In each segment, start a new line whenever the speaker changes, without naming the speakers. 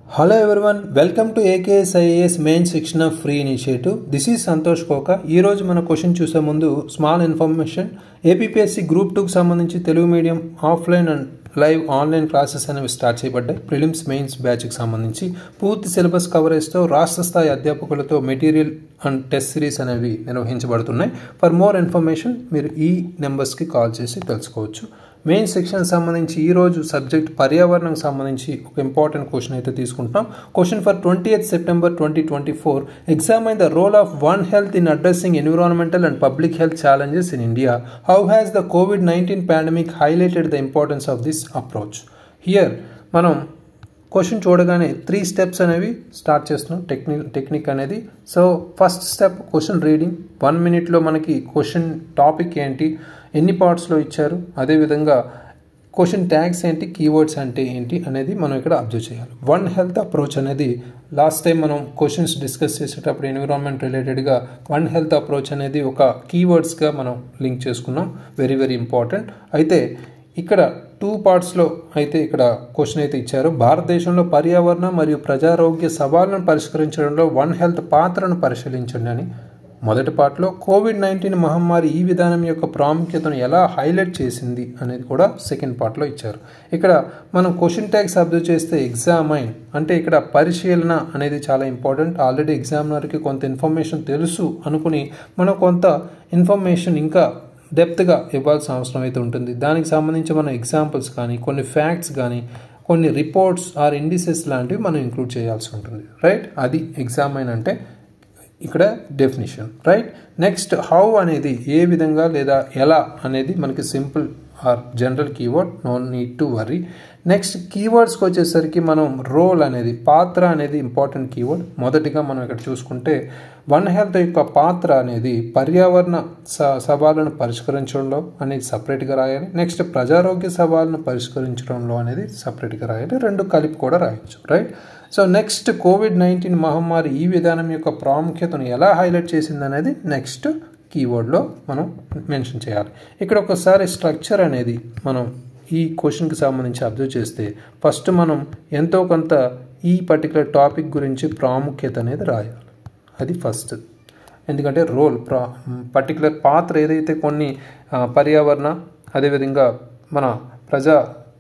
hello everyone welcome to AKS IAS main section of free initiative this is Santosh Koka ఈరోజు మన question చూసే ముందు small information APSC group టూకి సంబంధించి Telugu medium offline and live online classes అనేవి start చేయబడ్డాయి prelims mains బ్యాచ్కి సంబంధించి పూర్తి సిలబస్ కవరేజ్తో రాష్ట్ర స్థాయి అధ్యాపకులతో మెటీరియల్ అండ్ టెస్ట్ సిరీస్ అనేవి నిర్వహించబడుతున్నాయి ఫర్ మోర్ ఇన్ఫర్మేషన్ మీరు ఈ నెంబర్స్కి కాల్ చేసి తెలుసుకోవచ్చు మెయిన్ సెక్షన్ సంబంధించి ఈరోజు సబ్జెక్ట్ పర్యావరణం సంబంధించి ఒక ఇంపార్టెంట్ క్వశ్చన్ అయితే తీసుకుంటున్నాం question for twenty eighth September twenty twenty four examine the role of one health in addressing environmental and public health challenges in India how has the COVID nineteen pandemic highlighted the importance of this approach here మనం question చూడగానే three steps అనేవి start చేస్తున్నాం technique technique అనేది so first step question reading one మినిట్లో మనకి question topic ఏంటి ఎన్ని పార్ట్స్లో ఇచ్చారు అదేవిధంగా క్వశ్చన్ ట్యాగ్స్ ఏంటి కీవర్డ్స్ అంటే ఏంటి అనేది మనం ఇక్కడ అబ్జర్వ్ చేయాలి వన్ హెల్త్ అప్రోచ్ అనేది లాస్ట్ టైం మనం క్వశ్చన్స్ డిస్కస్ చేసేటప్పుడు ఎన్విరాన్మెంట్ రిలేటెడ్గా వన్ హెల్త్ అప్రోచ్ అనేది ఒక కీవర్డ్స్గా మనం లింక్ చేసుకున్నాం వెరీ వెరీ ఇంపార్టెంట్ అయితే ఇక్కడ టూ పార్ట్స్లో అయితే ఇక్కడ క్వశ్చన్ అయితే ఇచ్చారు భారతదేశంలో పర్యావరణ మరియు ప్రజారోగ్య సవాళ్లను పరిష్కరించడంలో వన్ హెల్త్ పాత్రను పరిశీలించండి అని మొదటి పార్ట్లో కోవిడ్ నైన్టీన్ మహమ్మారి ఈ విధానం యొక్క ప్రాముఖ్యతను ఎలా హైలైట్ చేసింది అనేది కూడా సెకండ్ పార్ట్లో ఇచ్చారు ఇక్కడ మనం క్వశ్చన్ ట్యాగ్స్ అబ్జర్వ్ చేస్తే ఎగ్జామైన్ అంటే ఇక్కడ పరిశీలన అనేది చాలా ఇంపార్టెంట్ ఆల్రెడీ ఎగ్జామినర్కి కొంత ఇన్ఫర్మేషన్ తెలుసు అనుకుని మనం కొంత ఇన్ఫర్మేషన్ ఇంకా డెప్త్గా ఇవ్వాల్సిన అవసరం అయితే ఉంటుంది దానికి సంబంధించి మనం ఎగ్జాంపుల్స్ కానీ కొన్ని ఫ్యాక్ట్స్ కానీ కొన్ని రిపోర్ట్స్ ఆర్ ఇండిసెస్ లాంటివి మనం ఇంక్లూడ్ చేయాల్సి ఉంటుంది రైట్ అది ఎగ్జామైన్ అంటే ఇక్కడ డెఫినేషన్ రైట్ నెక్స్ట్ హౌ అనేది ఏ విధంగా లేదా ఎలా అనేది మనకి simple or general keyword no need to worry next కీవర్డ్స్కి వచ్చేసరికి మనం రోల్ అనేది పాత్ర అనేది ఇంపార్టెంట్ కీవర్డ్ మొదటిగా మనం ఇక్కడ చూసుకుంటే వన్ హెల్త్ యొక్క పాత్ర అనేది పర్యావరణ స సవాళ్ళను పరిష్కరించడంలో అనేది సపరేట్గా రాయాలి నెక్స్ట్ ప్రజారోగ్య సవాళ్ళను పరిష్కరించడంలో అనేది సపరేట్గా రాయాలి రెండు కలిపి కూడా రాయొచ్చు right so next COVID nineteen మహమ్మారి ఈ విధానం యొక్క ప్రాముఖ్యతను ఎలా హైలైట్ చేసింది అనేది నెక్స్ట్ కీవర్డ్లో మనం మెన్షన్ చేయాలి ఇక్కడ ఒకసారి స్ట్రక్చర్ అనేది మనం ఈ క్వశ్చన్కి సంబంధించి అబ్జర్వ్ చేస్తే ఫస్ట్ మనం ఎంతో కొంత ఈ పర్టికులర్ టాపిక్ గురించి ప్రాముఖ్యత అనేది రాయాలి అది ఫస్ట్ ఎందుకంటే రోల్ ప్రా పర్టికులర్ పాత్ర ఏదైతే కొన్ని పర్యావరణ అదేవిధంగా మన ప్రజా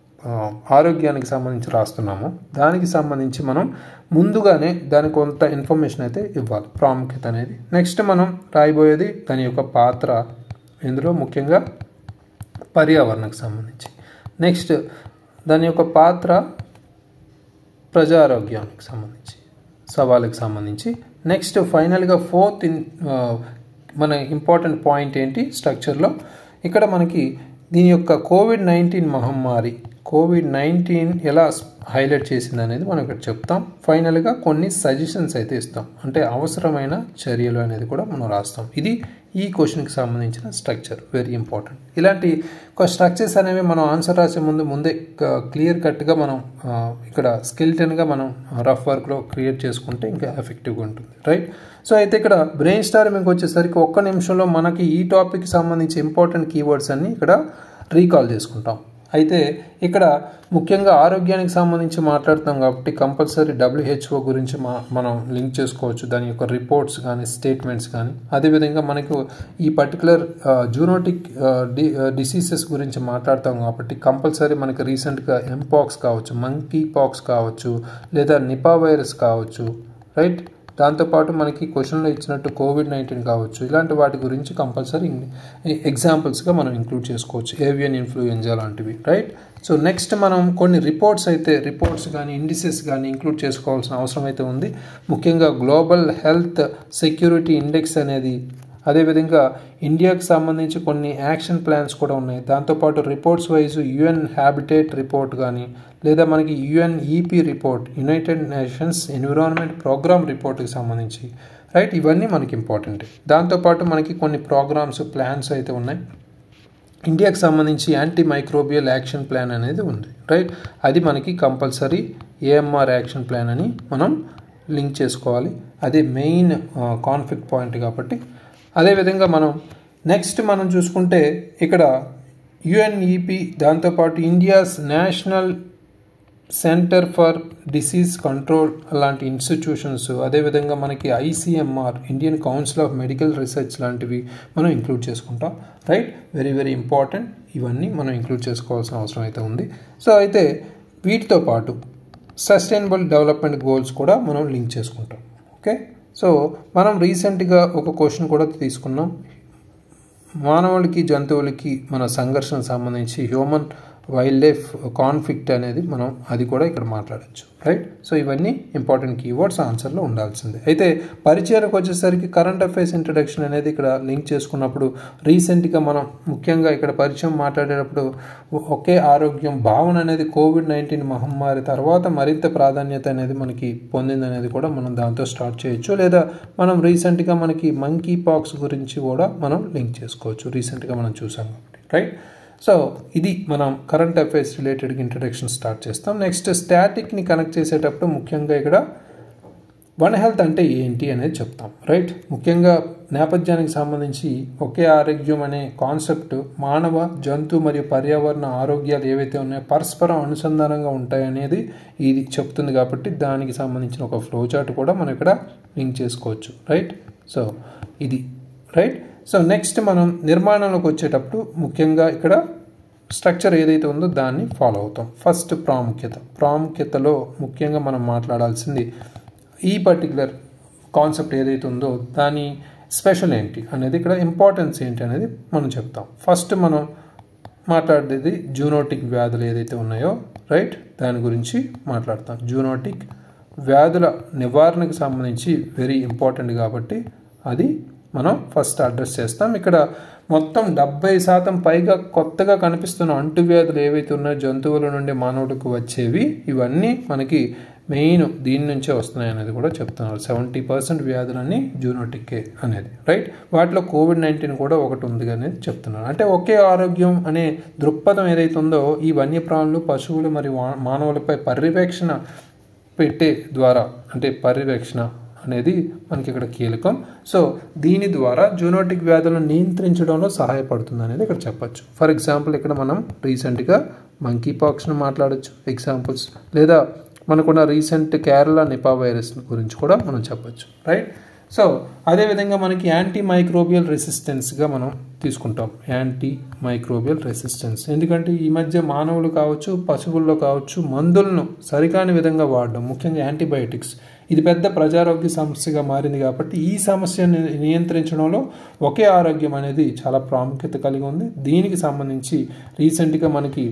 ఆరోగ్యానికి సంబంధించి రాస్తున్నామో దానికి సంబంధించి మనం ముందుగానే దాని కొంత ఇన్ఫర్మేషన్ అయితే ఇవ్వాలి ప్రాముఖ్యత అనేది నెక్స్ట్ మనం రాయబోయేది దాని యొక్క పాత్ర ఇందులో ముఖ్యంగా పర్యావరణకు సంబంధించి నెక్స్ట్ దాని యొక్క పాత్ర ప్రజారోగ్యానికి సంబంధించి సవాళ్ళకి సంబంధించి నెక్స్ట్ ఫైనల్గా ఫోర్త్ ఇన్ మన ఇంపార్టెంట్ పాయింట్ ఏంటి స్ట్రక్చర్లో ఇక్కడ మనకి దీని యొక్క కోవిడ్ నైన్టీన్ మహమ్మారి కోవిడ్ నైన్టీన్ ఎలా హైలైట్ చేసింది అనేది మనం ఇక్కడ చెప్తాం ఫైనల్గా కొన్ని సజెషన్స్ అయితే ఇస్తాం అంటే అవసరమైన చర్యలు అనేది కూడా మనం రాస్తాం ఇది ఈ క్వశ్చన్కి సంబంధించిన స్ట్రక్చర్ వెరీ ఇంపార్టెంట్ ఇలాంటి స్ట్రక్చర్స్ అనేవి మనం ఆన్సర్ రాసే ముందు ముందే క్లియర్ కట్గా మనం ఇక్కడ స్కిల్టన్గా మనం రఫ్ వర్క్లో క్రియేట్ చేసుకుంటే ఇంకా ఎఫెక్టివ్గా ఉంటుంది రైట్ సో అయితే ఇక్కడ బ్రెయిన్ స్టార్మింగ్ వచ్చేసరికి ఒక్క నిమిషంలో మనకి ఈ టాపిక్కి సంబంధించి ఇంపార్టెంట్ కీవర్డ్స్ అన్ని ఇక్కడ రీకాల్ చేసుకుంటాం అయితే ఇక్కడ ముఖ్యంగా ఆరోగ్యానికి సంబంధించి మాట్లాడుతాం కాబట్టి కంపల్సరీ డబ్ల్యూహెచ్ఓ గురించి మా మనం లింక్ చేసుకోవచ్చు దాని యొక్క రిపోర్ట్స్ కానీ స్టేట్మెంట్స్ కానీ అదేవిధంగా మనకు ఈ పర్టికులర్ జూనోటిక్ డి డిసీజెస్ గురించి మాట్లాడతాం కాబట్టి కంపల్సరీ మనకి రీసెంట్గా ఎంపాక్స్ కావచ్చు మంకీ పాక్స్ కావచ్చు లేదా నిపా వైరస్ కావచ్చు రైట్ దాంతోపాటు మనకి క్వశ్చన్లో ఇచ్చినట్టు కోవిడ్ నైన్టీన్ కావచ్చు ఇలాంటి వాటి గురించి కంపల్సరీ ఎగ్జాంపుల్స్గా మనం ఇంక్లూడ్ చేసుకోవచ్చు ఏవియన్ ఇన్ఫ్లుయెంజా లాంటివి రైట్ సో నెక్స్ట్ మనం కొన్ని రిపోర్ట్స్ అయితే రిపోర్ట్స్ కానీ ఇండిసెస్ కానీ ఇంక్లూడ్ చేసుకోవాల్సిన అవసరం అయితే ఉంది ముఖ్యంగా గ్లోబల్ హెల్త్ సెక్యూరిటీ ఇండెక్స్ అనేది అదేవిధంగా ఇండియాకి సంబంధించి కొన్ని యాక్షన్ ప్లాన్స్ కూడా ఉన్నాయి దాంతోపాటు reports wise UN habitat report కానీ లేదా మనకి UN EP report united nations environment programme రిపోర్ట్కి సంబంధించి రైట్ ఇవన్నీ మనకి ఇంపార్టెంట్ దాంతోపాటు మనకి కొన్ని ప్రోగ్రామ్స్ ప్లాన్స్ అయితే ఉన్నాయి ఇండియాకి సంబంధించి యాంటీ మైక్రోబియల్ యాక్షన్ ప్లాన్ అనేది ఉంది రైట్ అది మనకి కంపల్సరీ ఏఎంఆర్ యాక్షన్ ప్లాన్ అని మనం లింక్ చేసుకోవాలి అదే మెయిన్ కాన్ఫ్లిక్ట్ పాయింట్ కాబట్టి అదేవిధంగా మనం నెక్స్ట్ మనం చూసుకుంటే ఇక్కడ యుఎన్ఈపి దాంతోపాటు India's national centre for disease control అలాంటి ఇన్స్టిట్యూషన్స్ అదేవిధంగా మనకి ICMR Indian council of medical research లాంటివి మనం ఇంక్లూడ్ చేసుకుంటాం రైట్ వెరీ వెరీ ఇంపార్టెంట్ ఇవన్నీ మనం ఇంక్లూడ్ చేసుకోవాల్సిన అవసరం అయితే ఉంది సో అయితే వీటితో పాటు సస్టైనబుల్ డెవలప్మెంట్ గోల్స్ కూడా మనం లింక్ చేసుకుంటాం ఓకే సో మనం రీసెంట్గా ఒక క్వశ్చన్ కూడా తీసుకున్నాం మానవులకి జంతువులకి మన సంఘర్షణ సంబంధించి హ్యూమన్ వైల్డ్ లైఫ్ కాన్ఫ్లిక్ట్ అనేది మనం అది కూడా ఇక్కడ మాట్లాడచ్చు రైట్ సో ఇవన్నీ ఇంపార్టెంట్ కీవర్డ్స్ ఆన్సర్లో ఉండాల్సిందే అయితే పరిచయానికి వచ్చేసరికి కరెంట్ అఫైర్స్ ఇంట్రడక్షన్ అనేది ఇక్కడ లింక్ చేసుకున్నప్పుడు రీసెంట్గా మనం ముఖ్యంగా ఇక్కడ పరిచయం మాట్లాడేటప్పుడు ఒకే ఆరోగ్యం భావన అనేది కోవిడ్ నైన్టీన్ మహమ్మారి తర్వాత మరింత ప్రాధాన్యత అనేది మనకి పొందింది అనేది కూడా మనం దాంతో స్టార్ట్ చేయొచ్చు లేదా మనం రీసెంట్గా మనకి మంకీ పాక్స్ గురించి కూడా మనం లింక్ చేసుకోవచ్చు రీసెంట్గా మనం చూసాం కాబట్టి రైట్ సో ఇది మనం current affairs related introduction start చేస్తాం నెక్స్ట్ స్టాటిక్ని కనెక్ట్ చేసేటప్పుడు ముఖ్యంగా ఇక్కడ వన్ హెల్త్ అంటే ఏంటి అనేది చెప్తాం రైట్ ముఖ్యంగా నేపథ్యానికి సంబంధించి ఒకే ఆరోగ్యం అనే కాన్సెప్ట్ మానవ జంతు మరియు పర్యావరణ ఆరోగ్యాలు ఏవైతే ఉన్నాయో పరస్పరం అనుసంధానంగా ఉంటాయనేది ఇది చెప్తుంది కాబట్టి దానికి సంబంధించిన ఒక ఫ్లో చార్ట్ కూడా మనం ఇక్కడ లింక్ చేసుకోవచ్చు రైట్ సో ఇది రైట్ సో నెక్స్ట్ మనం నిర్మాణంలోకి వచ్చేటప్పుడు ముఖ్యంగా ఇక్కడ స్ట్రక్చర్ ఏదైతే ఉందో దాన్ని ఫాలో అవుతాం ఫస్ట్ ప్రాముఖ్యత ప్రాముఖ్యతలో ముఖ్యంగా మనం మాట్లాడాల్సింది ఈ పర్టికులర్ కాన్సెప్ట్ ఏదైతే ఉందో దాని స్పెషల్ ఏంటి అనేది ఇక్కడ ఇంపార్టెన్స్ ఏంటి అనేది మనం చెప్తాం ఫస్ట్ మనం మాట్లాడేది జూనోటిక్ వ్యాధులు ఏదైతే ఉన్నాయో రైట్ దాని గురించి మాట్లాడతాం జూనోటిక్ వ్యాధుల నివారణకు సంబంధించి వెరీ ఇంపార్టెంట్ కాబట్టి అది మనం ఫస్ట్ అడ్రస్ చేస్తాం ఇక్కడ మొత్తం డెబ్బై శాతం పైగా కొత్తగా కనిపిస్తున్న అంటువ్యాధులు ఏవైతే ఉన్నాయో జంతువుల నుండి మానవుడికి వచ్చేవి ఇవన్నీ మనకి మెయిన్ దీని నుంచే వస్తున్నాయి అనేది కూడా చెప్తున్నారు సెవెంటీ పర్సెంట్ వ్యాధులన్నీ జూనోటిక్కే అనేది రైట్ వాటిలో కోవిడ్ నైన్టీన్ కూడా ఒకటి ఉంది అనేది చెప్తున్నారు అంటే ఒకే ఆరోగ్యం అనే దృక్పథం ఏదైతే ఉందో ఈ వన్యప్రాణులు పశువులు మరియు మానవులపై పర్యవేక్షణ పెట్టే ద్వారా అంటే పర్యవేక్షణ అనేది మనకి ఇక్కడ కీలకం సో దీని ద్వారా జూనోటిక్ వ్యాధులను నియంత్రించడంలో సహాయపడుతుంది అనేది ఇక్కడ చెప్పచ్చు ఫర్ ఎగ్జాంపుల్ ఇక్కడ మనం రీసెంట్గా మంకీ పాక్స్ను మాట్లాడచ్చు ఎగ్జాంపుల్స్ లేదా మనకున్న రీసెంట్ కేరళ నిపా వైరస్ గురించి కూడా మనం చెప్పచ్చు రైట్ సో అదేవిధంగా మనకి యాంటీ మైక్రోబియల్ రెసిస్టెన్స్గా మనం తీసుకుంటాం యాంటీ మైక్రోబియల్ రెసిస్టెన్స్ ఎందుకంటే ఈ మధ్య మానవులు కావచ్చు పశువుల్లో కావచ్చు మందులను సరికాని విధంగా వాడడం ముఖ్యంగా యాంటీబయాటిక్స్ ఇది పెద్ద ప్రజారోగ్య సమస్యగా మారింది కాబట్టి ఈ సమస్యను నియంత్రించడంలో ఒకే ఆరోగ్యం అనేది చాలా ప్రాముఖ్యత కలిగి ఉంది దీనికి సంబంధించి రీసెంట్గా మనకి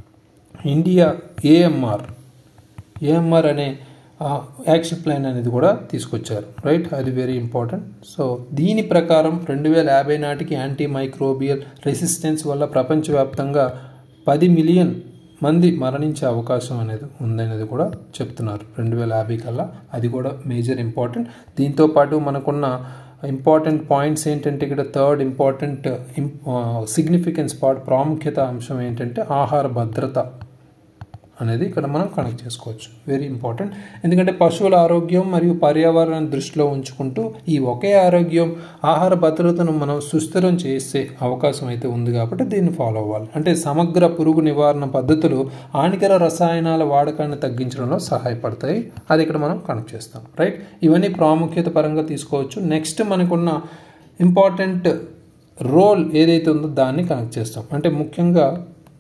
ఇండియా ఏఎంఆర్ ఏఎంఆర్ అనే యాక్షన్ ప్లాన్ అనేది కూడా తీసుకొచ్చారు రైట్ అది వెరీ ఇంపార్టెంట్ సో దీని ప్రకారం రెండు వేల యాభై నాటికి యాంటీ మైక్రోబియల్ రెసిస్టెన్స్ వల్ల ప్రపంచవ్యాప్తంగా పది మిలియన్ మంది మరణించే అవకాశం అనేది ఉందనేది కూడా చెప్తున్నారు రెండు వేల యాభై కల్లా అది కూడా మేజర్ ఇంపార్టెంట్ దీంతోపాటు మనకున్న ఇంపార్టెంట్ పాయింట్స్ ఏంటంటే ఇక్కడ థర్డ్ ఇంపార్టెంట్ సిగ్నిఫికెన్స్ పార్ట్ ప్రాముఖ్యత అంశం ఏంటంటే ఆహార భద్రత అనేది ఇక్కడ మనం కనెక్ట్ చేసుకోవచ్చు వెరీ ఇంపార్టెంట్ ఎందుకంటే పశువుల ఆరోగ్యం మరియు పర్యావరణం దృష్టిలో ఉంచుకుంటూ ఈ ఒకే ఆరోగ్యం ఆహార భద్రతను మనం సుస్థిరం చేసే అవకాశం అయితే ఉంది కాబట్టి దీన్ని ఫాలో అవ్వాలి అంటే సమగ్ర పురుగు నివారణ పద్ధతులు హానికర రసాయనాల వాడకాన్ని తగ్గించడంలో సహాయపడతాయి అది ఇక్కడ మనం కనెక్ట్ చేస్తాం రైట్ ఇవన్నీ ప్రాముఖ్యత పరంగా తీసుకోవచ్చు నెక్స్ట్ మనకున్న ఇంపార్టెంట్ రోల్ ఏదైతే ఉందో దాన్ని కనెక్ట్ చేస్తాం అంటే ముఖ్యంగా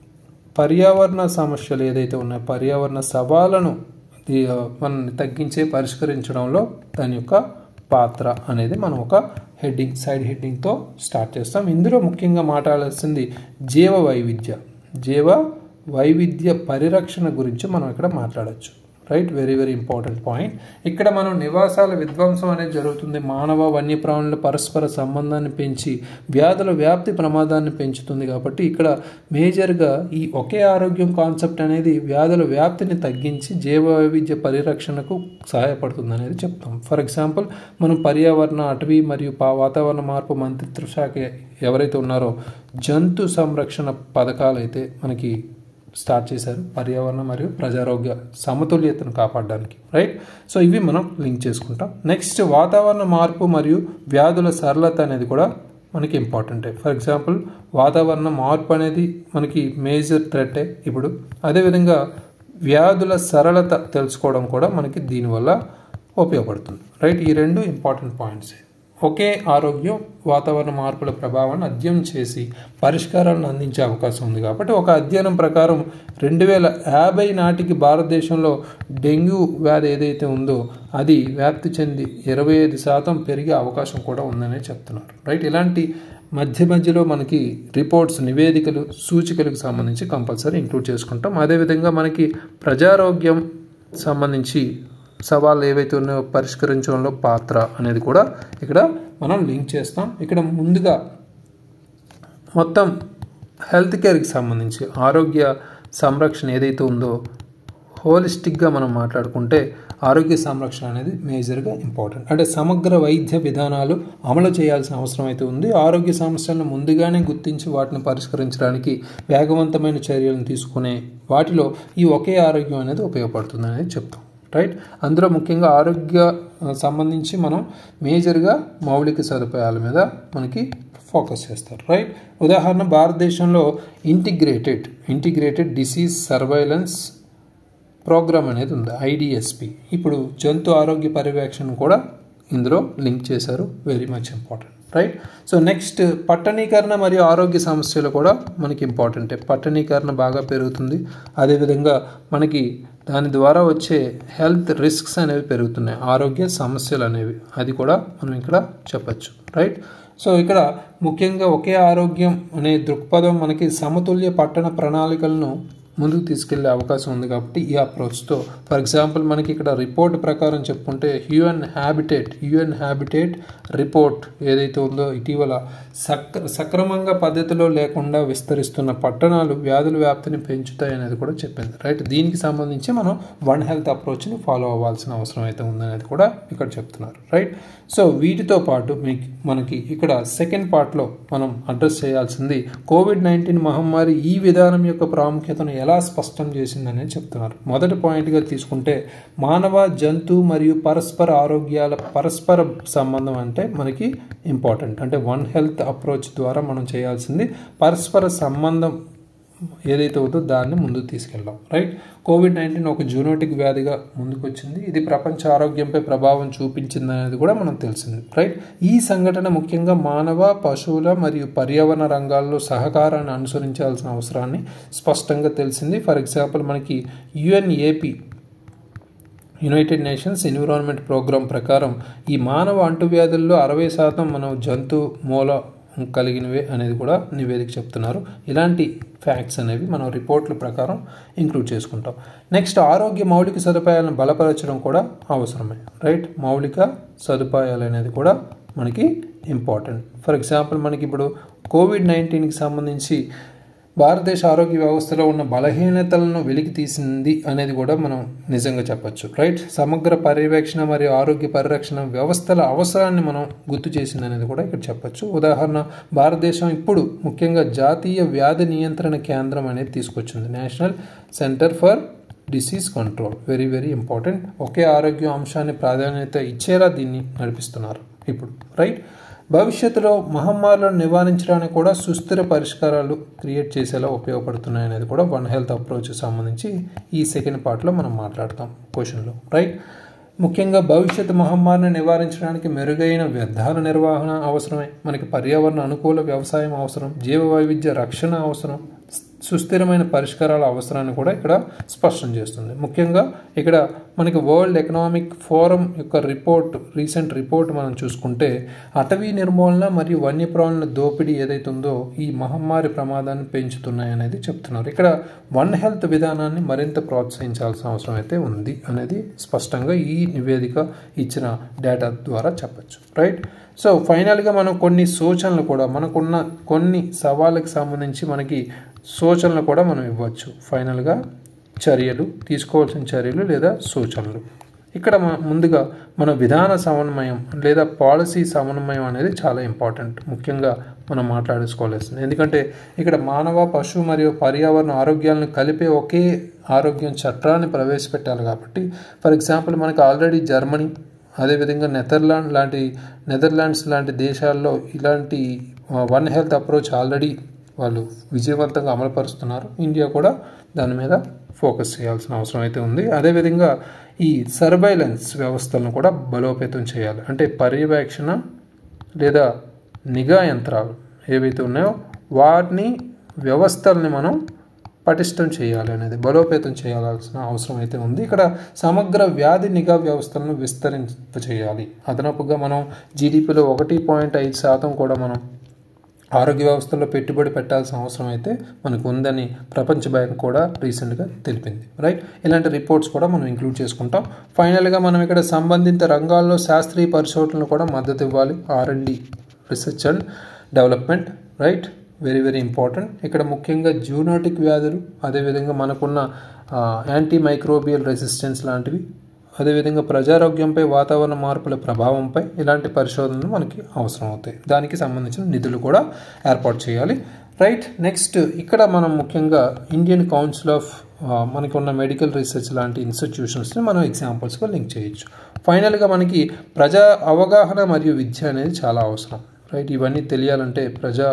పర్యావరణ సమస్యలు ఏదైతే ఉన్నాయో పర్యావరణ సవాళ్ళను మనం తగ్గించే పరిష్కరించడంలో దాని యొక్క పాత్ర అనేది మనం ఒక హెడ్డింగ్ సైడ్ హెడ్డింగ్తో స్టార్ట్ చేస్తాం ఇందులో ముఖ్యంగా మాట్లాడాల్సింది జీవ వైవిధ్య జీవ వైవిధ్య పరిరక్షణ గురించి మనం ఇక్కడ మాట్లాడచ్చు right very very important point ఇక్కడ మనం నివాసాల విధ్వంసం అనేది జరుగుతుంది మానవ వన్యప్రాణుల పరస్పర సంబంధాన్ని పెంచి వ్యాధుల వ్యాప్తి ప్రమాదాన్ని పెంచుతుంది కాబట్టి ఇక్కడ మేజర్గా ఈ ఒకే ఆరోగ్యం కాన్సెప్ట్ అనేది వ్యాధుల వ్యాప్తిని తగ్గించి జీవ వైవిధ్య పరిరక్షణకు సహాయపడుతుంది అనేది చెప్తాం ఫర్ ఎగ్జాంపుల్ మనం పర్యావరణ అటవీ మరియు వాతావరణ మార్పు మంత్రిత్వ శాఖ ఎవరైతే ఉన్నారో జంతు సంరక్షణ పథకాలు అయితే మనకి స్టార్ట్ చేశారు పర్యావరణ మరియు ప్రజారోగ్య సమతుల్యతను కాపాడడానికి రైట్ సో ఇవి మనం లింక్ చేసుకుంటాం నెక్స్ట్ వాతావరణ మార్పు మరియు వ్యాధుల సరళత అనేది కూడా మనకి ఇంపార్టెంటే ఫర్ ఎగ్జాంపుల్ వాతావరణ మార్పు అనేది మనకి మేజర్ థ్రెట్టే ఇప్పుడు అదేవిధంగా వ్యాధుల సరళత తెలుసుకోవడం కూడా మనకి దీనివల్ల ఉపయోగపడుతుంది రైట్ ఈ రెండు ఇంపార్టెంట్ పాయింట్స్ ఒకే ఆరోగ్యం వాతావరణ మార్పుల ప్రభావాన్ని అధ్యయనం చేసి పరిష్కారాలను అందించే అవకాశం ఉంది కాబట్టి ఒక అధ్యయనం ప్రకారం రెండు వేల యాభై నాటికి భారతదేశంలో డెంగ్యూ వ్యాధి ఏదైతే ఉందో అది వ్యాప్తి చెంది ఇరవై ఐదు శాతం పెరిగే అవకాశం కూడా ఉందనే చెప్తున్నారు రైట్ ఇలాంటి మధ్య మధ్యలో మనకి రిపోర్ట్స్ నివేదికలు సూచికలకు సంబంధించి కంపల్సరీ ఇంక్లూడ్ చేసుకుంటాం అదేవిధంగా మనకి ప్రజారోగ్యం సంబంధించి సవాళ్ళు ఏవైతే ఉన్నాయో పరిష్కరించడంలో పాత్ర అనేది కూడా ఇక్కడ మనం లింక్ చేస్తాం ఇక్కడ ముందుగా మొత్తం హెల్త్ కేర్కి సంబంధించి ఆరోగ్య సంరక్షణ ఏదైతే ఉందో హోలిస్టిక్గా మనం మాట్లాడుకుంటే ఆరోగ్య సంరక్షణ అనేది మేజర్గా ఇంపార్టెంట్ అంటే సమగ్ర వైద్య విధానాలు అమలు చేయాల్సిన అవసరం అయితే ఉంది ఆరోగ్య సమస్యలను ముందుగానే గుర్తించి వాటిని పరిష్కరించడానికి వేగవంతమైన చర్యలను తీసుకునే వాటిలో ఈ ఒకే ఆరోగ్యం అనేది ఉపయోగపడుతుంది అనేది చెప్తాం రైట్ అందులో ముఖ్యంగా ఆరోగ్య సంబంధించి మనం మేజర్గా మౌలిక సదుపాయాల మీద మనకి ఫోకస్ చేస్తారు రైట్ ఉదాహరణ భారతదేశంలో integrated integrated disease surveillance programme అనేది ఉంది ఐడిఎస్పి ఇప్పుడు జంతు ఆరోగ్య పర్యవేక్షణ కూడా ఇందులో లింక్ చేశారు very much important right so next పట్టణీకరణ మరియు ఆరోగ్య సమస్యలు కూడా మనకి ఇంపార్టెంటే పట్టణీకరణ బాగా పెరుగుతుంది అదేవిధంగా మనకి దాని ద్వారా వచ్చే హెల్త్ రిస్క్స్ అనేవి పెరుగుతున్నాయి ఆరోగ్య సమస్యలు అనేవి అది కూడా మనం ఇక్కడ చెప్పచ్చు రైట్ సో ఇక్కడ ముఖ్యంగా ఒకే ఆరోగ్యం అనే దృక్పథం మనకి సమతుల్య పట్టణ ప్రణాళికలను ముందుకు తీసుకెళ్లే అవకాశం ఉంది కాబట్టి ఈ అప్రోచ్తో ఫర్ ఎగ్జాంపుల్ మనకి ఇక్కడ రిపోర్ట్ ప్రకారం చెప్పుకుంటే UN habitat UN habitat report ఏదైతే ఉందో ఇటీవల సక్ర సక్రమంగా పద్ధతిలో లేకుండా విస్తరిస్తున్న పట్టణాలు వ్యాధుల వ్యాప్తిని పెంచుతాయి అనేది కూడా చెప్పింది రైట్ దీనికి సంబంధించి మనం వన్ హెల్త్ అప్రోచ్ని ఫాలో అవ్వాల్సిన అవసరం అయితే ఉందనేది కూడా ఇక్కడ చెప్తున్నారు రైట్ సో వీటితో పాటు మీకు మనకి ఇక్కడ సెకండ్ పార్ట్లో మనం అడ్రస్ చేయాల్సింది కోవిడ్ నైన్టీన్ మహమ్మారి ఈ విధానం యొక్క ప్రాముఖ్యతను ఎలా స్పష్టం చేసిందని చెప్తున్నారు మొదటి పాయింట్గా తీసుకుంటే మానవ జంతు మరియు పరస్పర ఆరోగ్యాల పరస్పర సంబంధం అంటే మనకి ఇంపార్టెంట్ అంటే వన్ హెల్త్ అప్రోచ్ ద్వారా మనం చేయాల్సింది పరస్పర సంబంధం ఏదైతే ఉందో దాన్ని ముందుకు తీసుకెళ్దాం రైట్ కోవిడ్ నైన్టీన్ ఒక జూనోటిక్ వ్యాధిగా ముందుకు వచ్చింది ఇది ప్రపంచ ఆరోగ్యంపై ప్రభావం చూపించింది అనేది కూడా మనం తెలిసింది రైట్ ఈ సంఘటన ముఖ్యంగా మానవ పశువుల మరియు పర్యావరణ రంగాల్లో సహకారాన్ని అనుసరించాల్సిన అవసరాన్ని స్పష్టంగా తెలిసింది ఫర్ ఎగ్జాంపుల్ మనకి UNAP united nations environment programme ప్రకారం ఈ మానవ అంటువ్యాధుల్లో అరవై శాతం మనం జంతు మూల కలిగినవే అనేది కూడా నివేదిక చెప్తున్నారు ఇలాంటి ఫ్యాక్ట్స్ అనేవి మనం రిపోర్ట్ల ప్రకారం ఇంక్లూడ్ చేసుకుంటాం నెక్స్ట్ ఆరోగ్య మౌలిక సదుపాయాలను బలపరచడం కూడా అవసరమే రైట్ మౌలిక సదుపాయాలు అనేది కూడా మనకి ఇంపార్టెంట్ ఫర్ ఎగ్జాంపుల్ మనకి ఇప్పుడు కోవిడ్ నైన్టీన్కి సంబంధించి భారతదేశ ఆరోగ్య వ్యవస్థలో ఉన్న బలహీనతలను వెలికి తీసింది అనేది కూడా మనం నిజంగా చెప్పచ్చు రైట్ సమగ్ర పర్యవేక్షణ మరియు ఆరోగ్య పరిరక్షణ వ్యవస్థల అవసరాన్ని మనం గుర్తు చేసింది అనేది కూడా ఇక్కడ చెప్పచ్చు ఉదాహరణ భారతదేశం ఇప్పుడు ముఖ్యంగా జాతీయ వ్యాధి నియంత్రణ కేంద్రం అనేది తీసుకొచ్చింది national centre for disease control very very important ఒకే ఆరోగ్య అంశాన్ని ప్రాధాన్యత ఇచ్చేలా దీన్ని నడిపిస్తున్నారు ఇప్పుడు రైట్ భవిష్యత్తులో మహమ్మారులను నివారించడానికి కూడా సుస్థిర పరిష్కారాలు క్రియేట్ చేసేలా ఉపయోగపడుతున్నాయి అనేది కూడా వన్ హెల్త్ అప్రోచ్ సంబంధించి ఈ సెకండ్ పార్ట్లో మనం మాట్లాడతాం క్వశ్చన్లో రైట్ ముఖ్యంగా భవిష్యత్ మహమ్మారిని నివారించడానికి మెరుగైన వ్యర్థాల నిర్వహణ అవసరమే మనకి పర్యావరణ అనుకూల వ్యవసాయం అవసరం జీవ వైవిధ్య రక్షణ అవసరం సుస్థిరమైన పరిష్కారాల అవసరాన్ని కూడా ఇక్కడ స్పష్టం చేస్తుంది ముఖ్యంగా ఇక్కడ మనకి వరల్డ్ ఎకనామిక్ ఫోరం యొక్క రిపోర్ట్ రీసెంట్ రిపోర్ట్ మనం చూసుకుంటే అటవీ నిర్మూలన మరియు వన్యప్రాణుల దోపిడీ ఏదైతే ఉందో ఈ మహమ్మారి ప్రమాదాన్ని పెంచుతున్నాయి అనేది చెప్తున్నారు ఇక్కడ వన్ హెల్త్ విధానాన్ని మరింత ప్రోత్సహించాల్సిన అవసరం అయితే ఉంది అనేది స్పష్టంగా ఈ నివేదిక ఇచ్చిన డేటా ద్వారా చెప్పచ్చు రైట్ సో ఫైనల్గా మనం కొన్ని సూచనలు కూడా మనకున్న కొన్ని సవాళ్ళకి సంబంధించి మనకి సూచనలు కూడా మనం ఇవ్వచ్చు ఫైనల్గా చర్యలు తీసుకోవాల్సిన చర్యలు లేదా సూచనలు ఇక్కడ ముందుగా మన విధాన సమన్వయం లేదా పాలసీ సమన్వయం అనేది చాలా ఇంపార్టెంట్ ముఖ్యంగా మనం మాట్లాడుకోవాల్సింది ఎందుకంటే ఇక్కడ మానవ పశువు మరియు పర్యావరణ ఆరోగ్యాలను కలిపే ఒకే ఆరోగ్యం చట్టాన్ని ప్రవేశపెట్టాలి కాబట్టి ఫర్ ఎగ్జాంపుల్ మనకు ఆల్రెడీ జర్మనీ అదేవిధంగా నెదర్లాండ్ లాంటి నెదర్లాండ్స్ లాంటి దేశాల్లో ఇలాంటి వన్ హెల్త్ అప్రోచ్ ఆల్రెడీ వాళ్ళు విజయవంతంగా అమలుపరుస్తున్నారు ఇండియా కూడా దాని మీద ఫోకస్ చేయాల్సిన అవసరం అయితే ఉంది అదేవిధంగా ఈ సర్వైలెన్స్ వ్యవస్థలను కూడా బలోపేతం చేయాలి అంటే పర్యవేక్షణ లేదా నిఘా యంత్రాలు ఏవైతే ఉన్నాయో వాటిని వ్యవస్థల్ని మనం పటిష్టం చేయాలి అనేది బలోపేతం చేయాల్సిన అవసరం అయితే ఉంది ఇక్కడ సమగ్ర వ్యాధి నిఘా వ్యవస్థలను విస్తరింప చేయాలి అదనపుగా మనం జీడిపిలో ఒకటి పాయింట్ ఐదు శాతం కూడా మనం ఆరోగ్య వ్యవస్థలో పెట్టుబడి పెట్టాల్సిన అవసరం అయితే మనకు ఉందని ప్రపంచ బ్యాంక్ కూడా రీసెంట్గా తెలిపింది రైట్ ఇలాంటి రిపోర్ట్స్ కూడా మనం ఇంక్లూడ్ చేసుకుంటాం ఫైనల్గా మనం ఇక్కడ సంబంధిత రంగాల్లో శాస్త్రీయ పరిశోధనలు కూడా మద్దతు ఇవ్వాలి R and D research and development right very very important ఇక్కడ ముఖ్యంగా జూనోటిక్ వ్యాధులు అదేవిధంగా మనకున్న యాంటీ మైక్రోబియల్ రెసిస్టెన్స్ లాంటివి అదేవిధంగా ప్రజారోగ్యంపై వాతావరణ మార్పుల ప్రభావంపై ఇలాంటి పరిశోధనలు మనకి అవసరం అవుతాయి దానికి సంబంధించిన నిధులు కూడా ఏర్పాటు చేయాలి రైట్ నెక్స్ట్ ఇక్కడ మనం ముఖ్యంగా ఇండియన్ కౌన్సిల్ ఆఫ్ మనకి ఉన్న మెడికల్ రీసెర్చ్ లాంటి ఇన్స్టిట్యూషన్స్ని మనం ఎగ్జాంపుల్స్గా లింక్ చేయొచ్చు ఫైనల్గా మనకి ప్రజా అవగాహన మరియు విద్య అనేది చాలా అవసరం రైట్ ఇవన్నీ తెలియాలంటే ప్రజా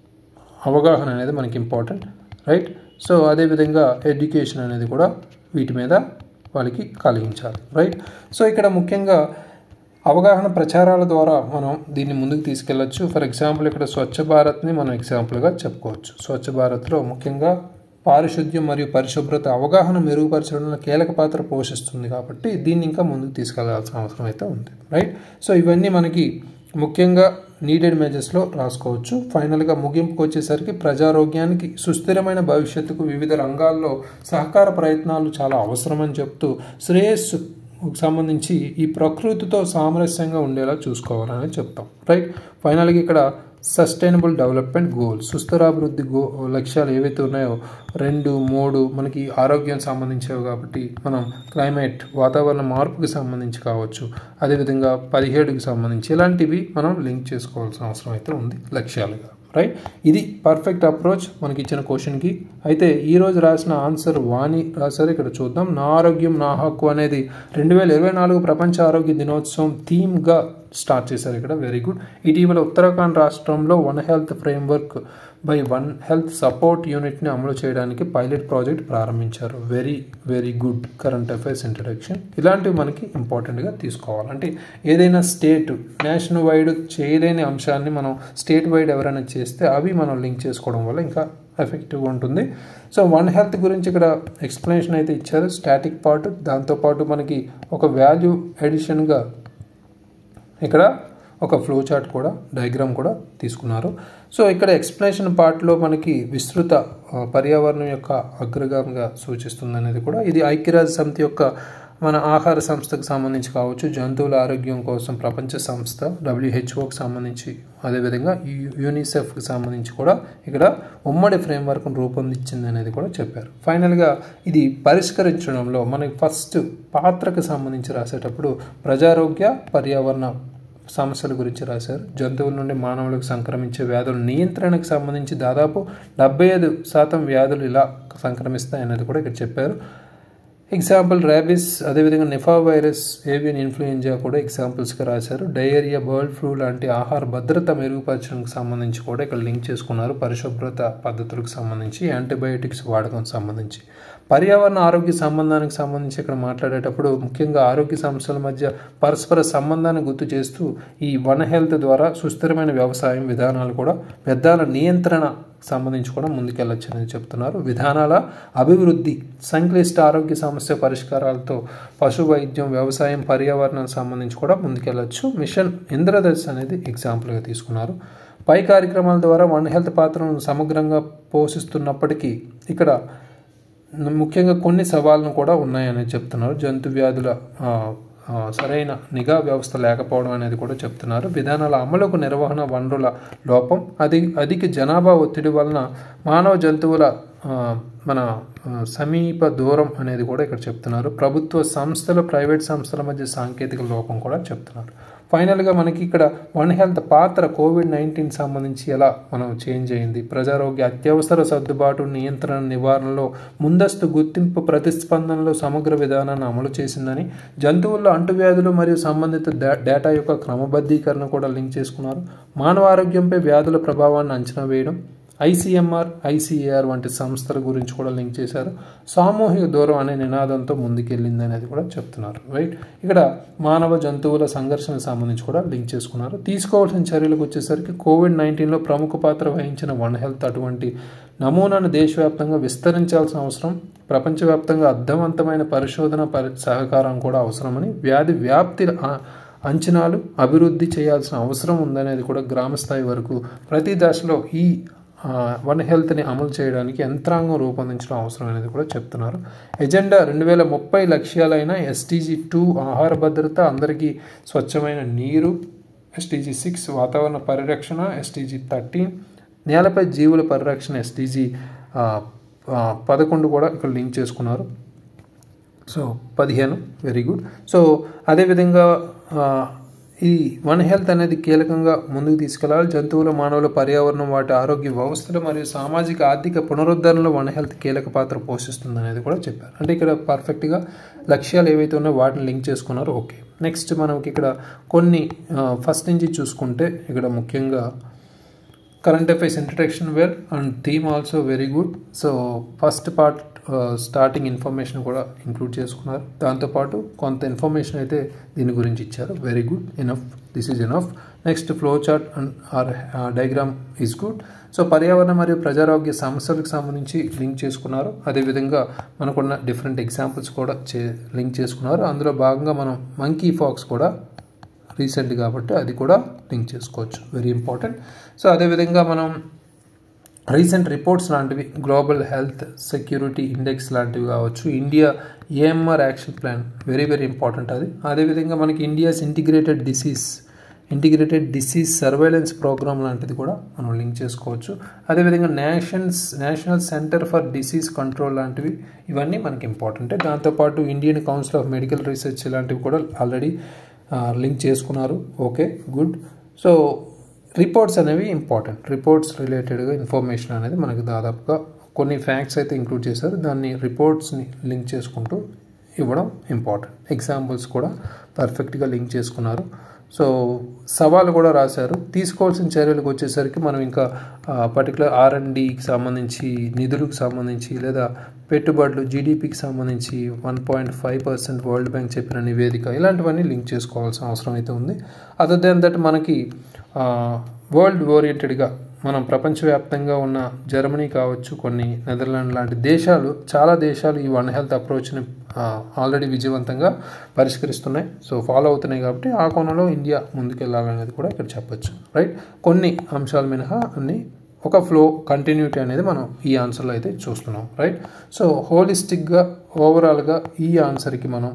అవగాహన అనేది మనకి ఇంపార్టెంట్ రైట్ సో అదేవిధంగా ఎడ్యుకేషన్ అనేది కూడా వీటి మీద వాళ్ళకి కలిగించాలి రైట్ సో ఇక్కడ ముఖ్యంగా అవగాహన ప్రచారాల ద్వారా మనం దీన్ని ముందుకు తీసుకెళ్ళచ్చు ఫర్ ఎగ్జాంపుల్ ఇక్కడ స్వచ్ఛ భారత్ని మనం ఎగ్జాంపుల్గా చెప్పుకోవచ్చు స్వచ్ఛ భారత్లో ముఖ్యంగా పారిశుద్ధ్యం మరియు పరిశుభ్రత అవగాహన మెరుగుపరచడంలో కీలక పాత్ర పోషిస్తుంది కాబట్టి దీన్ని ఇంకా ముందుకు తీసుకెళ్లాల్సిన అవసరం అయితే ఉంది రైట్ సో ఇవన్నీ మనకి ముఖ్యంగా నీడెడ్ మెజర్స్లో రాసుకోవచ్చు ఫైనల్గా ముగింపుకు వచ్చేసరికి ప్రజారోగ్యానికి సుస్థిరమైన భవిష్యత్తుకు వివిధ రంగాల్లో సహకార ప్రయత్నాలు చాలా అవసరమని చెప్తూ శ్రేయస్సు సంబంధించి ఈ ప్రకృతితో సామరస్యంగా ఉండేలా చూసుకోవాలని చెప్తాం రైట్ ఫైనల్గా ఇక్కడ సస్టైనబుల్ డెవలప్మెంట్ గోల్ సుస్థిరాభివృద్ధి గో లక్ష్యాలు ఏవైతే ఉన్నాయో రెండు మూడు మనకి ఆరోగ్యం సంబంధించేవి కాబట్టి మనం క్లైమేట్ వాతావరణ మార్పుకి సంబంధించి కావచ్చు అదేవిధంగా పదిహేడుకి సంబంధించి ఇలాంటివి మనం లింక్ చేసుకోవాల్సిన అవసరం అయితే ఉంది లక్ష్యాలుగా రైట్ ఇది పర్ఫెక్ట్ అప్రోచ్ మనకి ఇచ్చిన క్వశ్చన్కి అయితే ఈరోజు రాసిన ఆన్సర్ వాణి రాశారు ఇక్కడ చూద్దాం నా ఆరోగ్యం నా హక్కు అనేది రెండు వేల ఇరవై నాలుగు ప్రపంచ ఆరోగ్య దినోత్సవం థీమ్గా స్టార్ట్ చేశారు ఇక్కడ వెరీ గుడ్ ఇటీవల ఉత్తరాఖండ్ రాష్ట్రంలో one health framework by one health support యూనిట్ని అమలు చేయడానికి పైలట్ ప్రాజెక్ట్ ప్రారంభించారు very very good current affairs introduction ఇలాంటివి మనకి ఇంపార్టెంట్గా తీసుకోవాలి అంటే ఏదైనా స్టేట్ నేషనల్ వైడ్ చేయలేని అంశాన్ని మనం స్టేట్ వైడ్ ఎవరైనా చేస్తే అవి మనం లింక్ చేసుకోవడం వల్ల ఇంకా ఎఫెక్టివ్గా ఉంటుంది సో వన్ హెల్త్ గురించి ఇక్కడ ఎక్స్ప్లెనేషన్ అయితే ఇచ్చారు స్టాటిక్ పార్ట్ దాంతోపాటు మనకి ఒక వాల్యూ ఎడిషన్గా ఇక్కడ ఒక ఫ్లో చార్ట్ కూడా డయాగ్రామ్ కూడా తీసుకున్నారు సో ఇక్కడ ఎక్స్ప్లెనేషన్ పార్ట్లో మనకి విస్తృత పర్యావరణం యొక్క అగ్రగామిగా సూచిస్తుంది అనేది కూడా ఇది ఐక్యరాజ్య సమితి యొక్క మన ఆహార సంస్థకు సంబంధించి కావచ్చు జంతువుల ఆరోగ్యం కోసం ప్రపంచ సంస్థ డబ్ల్యూహెచ్ఓకి సంబంధించి అదేవిధంగా యూనిసెఫ్కి సంబంధించి కూడా ఇక్కడ ఉమ్మడి ఫ్రేమ్వర్క్ను రూపొందించింది అనేది కూడా చెప్పారు ఫైనల్గా ఇది పరిష్కరించడంలో మనకి ఫస్ట్ పాత్రకు సంబంధించి రాసేటప్పుడు ప్రజారోగ్య పర్యావరణ సమస్యల గురించి రాశారు జంతువుల నుండి మానవులకు సంక్రమించే వ్యాధుల నియంత్రణకు సంబంధించి దాదాపు డెబ్బై ఐదు శాతం వ్యాధులు ఇలా సంక్రమిస్తాయి అనేది కూడా ఇక్కడ చెప్పారు ఎగ్జాంపుల్ ర్యాబిస్ అదేవిధంగా నిఫా వైరస్ ఏవియన్ ఇన్ఫ్లుయెంజా కూడా ఎగ్జాంపుల్స్గా రాశారు డయేరియా బర్డ్ ఫ్లూ లాంటి ఆహార భద్రత మెరుగుపరచడానికి సంబంధించి కూడా ఇక్కడ లింక్ చేసుకున్నారు పరిశుభ్రత పద్ధతులకు సంబంధించి యాంటీబయోటిక్స్ వాడకం సంబంధించి పర్యావరణ ఆరోగ్య సంబంధానికి సంబంధించి ఇక్కడ మాట్లాడేటప్పుడు ముఖ్యంగా ఆరోగ్య సమస్యల మధ్య పరస్పర సంబంధాన్ని గుర్తు చేస్తూ ఈ వన్ హెల్త్ ద్వారా సుస్థిరమైన వ్యవసాయం విధానాలు కూడా వ్యర్థాల నియంత్రణ సంబంధించి కూడా ముందుకెళ్ళొచ్చు అనేది చెప్తున్నారు విధానాల అభివృద్ధి సంక్లిష్ట ఆరోగ్య సమస్య పరిష్కారాలతో పశు వైద్యం వ్యవసాయం పర్యావరణానికి సంబంధించి కూడా ముందుకెళ్ళొచ్చు మిషన్ ఇంద్రదర్శ్ అనేది ఎగ్జాంపుల్గా తీసుకున్నారు పై కార్యక్రమాల ద్వారా వన్ హెల్త్ పాత్రను సమగ్రంగా పోషిస్తున్నప్పటికీ ఇక్కడ ముఖ్యంగా కొన్ని సవాళ్ళను కూడా ఉన్నాయని చెప్తున్నారు జంతు వ్యాధుల సరైన నిఘా వ్యవస్థ లేకపోవడం అనేది కూడా చెప్తున్నారు విధానాల అమలుకు నిర్వహణ వనరుల లోపం అది అధిక జనాభా ఒత్తిడి వలన మానవ జంతువుల మన సమీప దూరం అనేది కూడా ఇక్కడ చెప్తున్నారు ప్రభుత్వ సంస్థలు ప్రైవేట్ సంస్థల మధ్య సాంకేతిక లోపం కూడా చెప్తున్నారు ఫైనల్గా మనకి ఇక్కడ వన్ హెల్త్ పాత్ర కోవిడ్ నైన్టీన్ సంబంధించి ఎలా మనం చేంజ్ అయింది ప్రజారోగ్య అత్యవసర సర్దుబాటు నియంత్రణ నివారణలో ముందస్తు గుర్తింపు ప్రతిస్పందనలో సమగ్ర విధానాన్ని అమలు చేసిందని జంతువుల్లో అంటువ్యాధులు మరియు సంబంధిత డేటా యొక్క క్రమబద్ధీకరణ కూడా లింక్ చేసుకున్నారు మానవ ఆరోగ్యంపై వ్యాధుల ప్రభావాన్ని అంచనా వేయడం ఐసీఎంఆర్ ఐసీఏఆర్ వంటి సంస్థల గురించి కూడా లింక్ చేశారు సామూహిక దూరం అనే నినాదంతో ముందుకెళ్ళింది అనేది కూడా చెప్తున్నారు రైట్ ఇక్కడ మానవ జంతువుల సంఘర్షణకు సంబంధించి కూడా లింక్ చేసుకున్నారు తీసుకోవాల్సిన చర్యలకు వచ్చేసరికి కోవిడ్ నైన్టీన్లో ప్రముఖ పాత్ర వహించిన వన్ హెల్త్ అటువంటి నమూనాను దేశవ్యాప్తంగా విస్తరించాల్సిన అవసరం ప్రపంచవ్యాప్తంగా అర్థవంతమైన పరిశోధన పరి సహకారం కూడా అవసరమని వ్యాధి వ్యాప్తి అంచనాలు అభివృద్ధి చేయాల్సిన అవసరం ఉందనేది కూడా గ్రామ స్థాయి వరకు ప్రతి దశలో ఈ వన్ హెల్త్ని అమలు చేయడానికి యంత్రాంగం రూపొందించడం అవసరం అనేది కూడా చెప్తున్నారు ఎజెండా రెండు వేల ముప్పై లక్ష్యాలైన ఎస్టీజీ టూ ఆహార భద్రత అందరికీ స్వచ్ఛమైన నీరు ఎస్టీజీ సిక్స్ వాతావరణ పరిరక్షణ ఎస్టీజీ థర్టీన్ నేలపై జీవుల పరిరక్షణ ఎస్టీజీ పదకొండు కూడా ఇక్కడ లింక్ చేసుకున్నారు సో పదిహేను వెరీ గుడ్ సో అదేవిధంగా ఈ వన్ హెల్త్ అనేది కీలకంగా ముందుకు తీసుకెళ్లాలి జంతువుల మానవుల పర్యావరణం వాటి ఆరోగ్య వ్యవస్థలు మరియు సామాజిక ఆర్థిక పునరుద్ధరణలో వన్ హెల్త్ కీలక పాత్ర పోషిస్తుంది అనేది కూడా చెప్పారు అంటే ఇక్కడ పర్ఫెక్ట్గా లక్ష్యాలు ఏవైతే ఉన్నాయో వాటిని లింక్ చేసుకున్నారో ఓకే నెక్స్ట్ మనకి ఇక్కడ కొన్ని ఫస్ట్ నుంచి చూసుకుంటే ఇక్కడ ముఖ్యంగా current affairs introduction well and theme also very good so first part starting information కూడా ఇంక్లూడ్ చేసుకున్నారు దాంతోపాటు కొంత ఇన్ఫర్మేషన్ అయితే దీని గురించి ఇచ్చారు very good enough this is enough next flow chart and or diagram is good so పర్యావరణ మరియు ప్రజారోగ్య సమస్యలకు సంబంధించి లింక్ చేసుకున్నారు అదేవిధంగా మనకున్న డిఫరెంట్ ఎగ్జాంపుల్స్ కూడా చే లింక్ చేసుకున్నారు అందులో భాగంగా మనం మంకీ ఫాక్స్ కూడా రీసెంట్ కాబట్టి అది కూడా లింక్ చేసుకోవచ్చు వెరీ ఇంపార్టెంట్ సో అదేవిధంగా మనం రీసెంట్ రిపోర్ట్స్ లాంటివి గ్లోబల్ హెల్త్ సెక్యూరిటీ ఇండెక్స్ లాంటివి కావచ్చు India AMR action plan very very important అది అదేవిధంగా మనకి India's integrated disease integrated disease surveillance programme లాంటిది కూడా మనం లింక్ చేసుకోవచ్చు అదేవిధంగా nations national centre for disease control లాంటివి ఇవన్నీ మనకి ఇంపార్టెంటే దాంతోపాటు Indian council of medical research లాంటివి కూడా ఆల్రెడీ లింక్ చేసుకున్నారు ఓకే గుడ్ సో రిపోర్ట్స్ అనేవి ఇంపార్టెంట్ రిపోర్ట్స్ రిలేటెడ్గా ఇన్ఫర్మేషన్ అనేది మనకి దాదాపుగా కొన్ని ఫ్యాక్ట్స్ అయితే ఇంక్లూడ్ చేశారు దాన్ని రిపోర్ట్స్ని లింక్ చేసుకుంటూ ఇవ్వడం ఇంపార్టెంట్ ఎగ్జాంపుల్స్ కూడా పర్ఫెక్ట్గా లింక్ చేసుకున్నారు సో సవాలు కూడా రాశారు తీసుకోవాల్సిన చర్యలకు వచ్చేసరికి మనం ఇంకా పర్టికులర్ ఆర్ అండ్ డికి సంబంధించి నిధులకు సంబంధించి లేదా పెట్టుబడులు జీడిపికి సంబంధించి one point five percent world bank చెప్పిన నివేదిక ఇలాంటివన్నీ లింక్ చేసుకోవాల్సిన అవసరం అయితే ఉంది అదర్ దాన్ దట్ మనకి వరల్డ్ ఓరియంటెడ్గా మనం ప్రపంచవ్యాప్తంగా ఉన్న జర్మనీ కావచ్చు కొన్ని నెదర్లాండ్ లాంటి దేశాలు చాలా దేశాలు ఈ వన్ హెల్త్ అప్రోచ్ని ఆల్రెడీ విజయవంతంగా పరిష్కరిస్తున్నాయి సో ఫాలో అవుతున్నాయి కాబట్టి ఆ కోణంలో ఇండియా ముందుకెళ్ళాలనేది కూడా ఇక్కడ చెప్పొచ్చు రైట్ కొన్ని అంశాల మినహా అన్ని ఒక ఫ్లో కంటిన్యూటీ అనేది మనం ఈ ఆన్సర్లో అయితే చూస్తున్నాం రైట్ సో హోలిస్టిక్గా ఓవరాల్గా ఈ ఆన్సర్కి మనం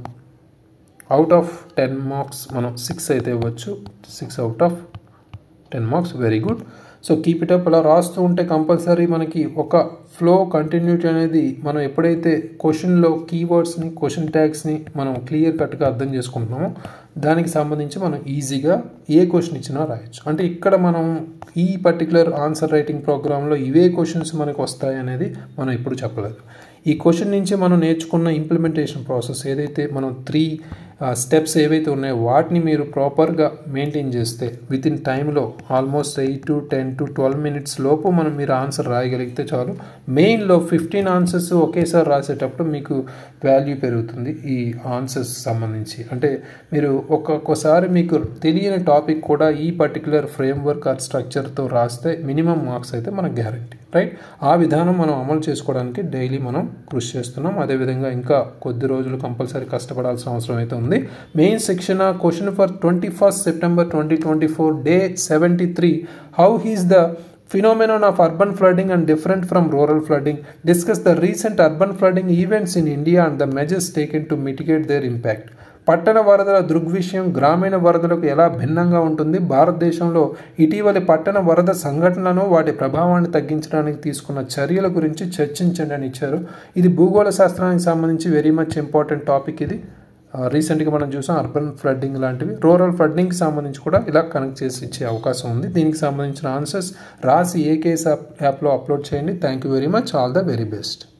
అవుట్ ఆఫ్ టెన్ మార్క్స్ మనం సిక్స్ అయితే ఇవ్వచ్చు six out of ten marks very good so keep it up అలా రాస్తూ ఉంటే కంపల్సరీ మనకి ఒక ఫ్లో కంటిన్యూటీ అనేది మనం ఎప్పుడైతే క్వశ్చన్లో కీవర్డ్స్ని క్వశ్చన్ ట్యాగ్స్ని మనం క్లియర్ కట్గా అర్థం చేసుకుంటున్నామో దానికి సంబంధించి మనం ఈజీగా ఏ క్వశ్చన్ ఇచ్చినా రాయొచ్చు అంటే ఇక్కడ మనం ఈ పర్టికులర్ ఆన్సర్ రైటింగ్ ప్రోగ్రాంలో ఇవే క్వశ్చన్స్ మనకు వస్తాయి అనేది మనం ఎప్పుడు చెప్పలేదు ఈ క్వశ్చన్ నుంచి మనం నేర్చుకున్న ఇంప్లిమెంటేషన్ ప్రాసెస్ ఏదైతే మనం త్రీ స్టెప్స్ ఏవైతే ఉన్నాయో వాటిని మీరు ప్రాపర్గా మెయింటైన్ చేస్తే విత్ ఇన్ టైంలో almost eight to ten to twelve minutes లోపు మనం మీరు ఆన్సర్ రాయగలిగితే చాలు మెయిన్లో ఫిఫ్టీన్ ఆన్సర్స్ ఒకేసారి రాసేటప్పుడు మీకు వాల్యూ పెరుగుతుంది ఈ ఆన్సర్స్ సంబంధించి అంటే మీరు ఒక్కొక్కసారి మీకు తెలియని టాపిక్ కూడా ఈ పర్టికులర్ ఫ్రేమ్వర్క్ ఆర్ స్ట్రక్చర్తో రాస్తే మినిమం మార్క్స్ అయితే మనకు గ్యారంటీ రైట్ ఆ విధానం మనం అమలు చేసుకోవడానికి డైలీ మనం కృషి చేస్తున్నాం అదేవిధంగా ఇంకా కొద్ది రోజులు కంపల్సరీ కష్టపడాల్సిన అవసరం అయితే ఉంది main section question for twenty first September twenty twenty four day seventy three how has the phenomenon of urban flooding and different from rural flooding discuss the recent urban flooding events in india and the measures taken to mitigate their impact పట్టణ వరదల దృగ్విషయం గ్రామీణ వరదలకు ఎలా భిన్నంగా ఉంటుంది భారతదేశంలో ఇటీవలి పట్టణ వరద సంఘటనలను వాటి ప్రభావాన్ని తగ్గించడానికి తీసుకున్న చర్యల గురించి చర్చించండి అని ఇచ్చారు ఇది భూగోళ శాస్త్రానికి సంబంధించి వెరీ మచ్ ఇంపార్టెంట్ టాపిక్ ఇది రీసెంట్గా మనం చూసాం అర్బన్ ఫ్లడ్డింగ్ లాంటివి రూరల్ ఫ్లడ్డింగ్కి సంబంధించి కూడా ఇలా కనెక్ట్ చేసి ఇచ్చే అవకాశం ఉంది దీనికి సంబంధించిన ఆన్సర్స్ రాసి ఏ కేస్ యాప్లో అప్లోడ్ చేయండి thank you very much all the very best